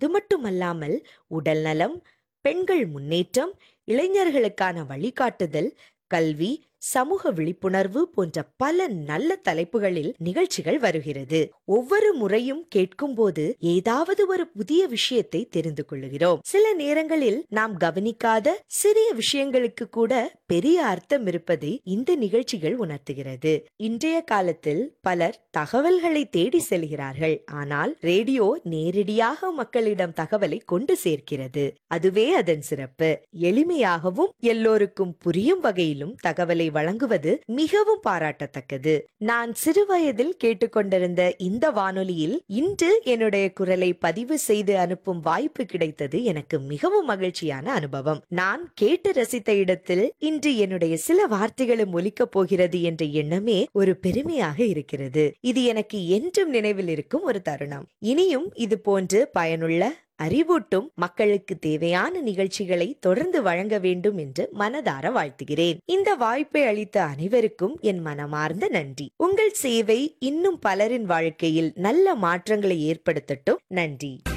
அது மட்டுமல்லாமல் உடல் நலம் பெண்கள் முன்னேற்றம் இளைஞர்களுக்கான வழிகாட்டுதல் கல்வி சமூக விழிப்புணர்வு போன்ற பல நல்ல தலைப்புகளில் நிகழ்ச்சிகள் வருகிறது ஒவ்வொரு முறையும் கேட்கும்போது ஏதாவது ஒரு புதிய விஷயத்தை தெரிந்து கொள்கிறோம் சில நேரங்களில் நாம் கவனிக்காத சிறிய விஷயங்களுக்கு கூட பெரிய அர்த்தம் இருப்பதை இந்த நிகழ்ச்சிகள் உணர்த்துகிறது இன்றைய காலத்தில் பலர் தகவல்களை தேடி செல்கிறார்கள் ஆனால் ரேடியோ நேரடியாக மக்களிடம் தகவலை கொண்டு சேர்க்கிறது அதுவே அதன் சிறப்பு எளிமையாகவும் எல்லோருக்கும் புரியும் வகையிலும் தகவலை வழங்குவது மிகவும் பாராட்டத்தக்கது நான் சிறுவயதில் கேட்டுக்கொண்டிருந்த இந்த வானொலியில் இன்று என்னுடைய குரலை பதிவு செய்து அனுப்பும் வாய்ப்பு கிடைத்தது எனக்கு மிகவும் மகிழ்ச்சியான அனுபவம் நான் கேட்டு ரசித்த இடத்தில் இன்று என்னுடைய சில வார்த்தைகளும் ஒலிக்கப் போகிறது என்ற எண்ணமே ஒரு பெருமையாக இருக்கிறது இது எனக்கு என்றும் நினைவில் இருக்கும் ஒரு தருணம் இனியும் இது போன்று பயனுள்ள அறிவூட்டும் மக்களுக்கு தேவையான நிகழ்ச்சிகளை தொடர்ந்து வழங்க வேண்டும் என்று மனதார வாழ்த்துகிறேன் இந்த வாய்ப்பை அளித்த அனைவருக்கும் என் மனமார்ந்த நன்றி உங்கள் சேவை இன்னும் பலரின் வாழ்க்கையில் நல்ல மாற்றங்களை ஏற்படுத்தட்டும் நன்றி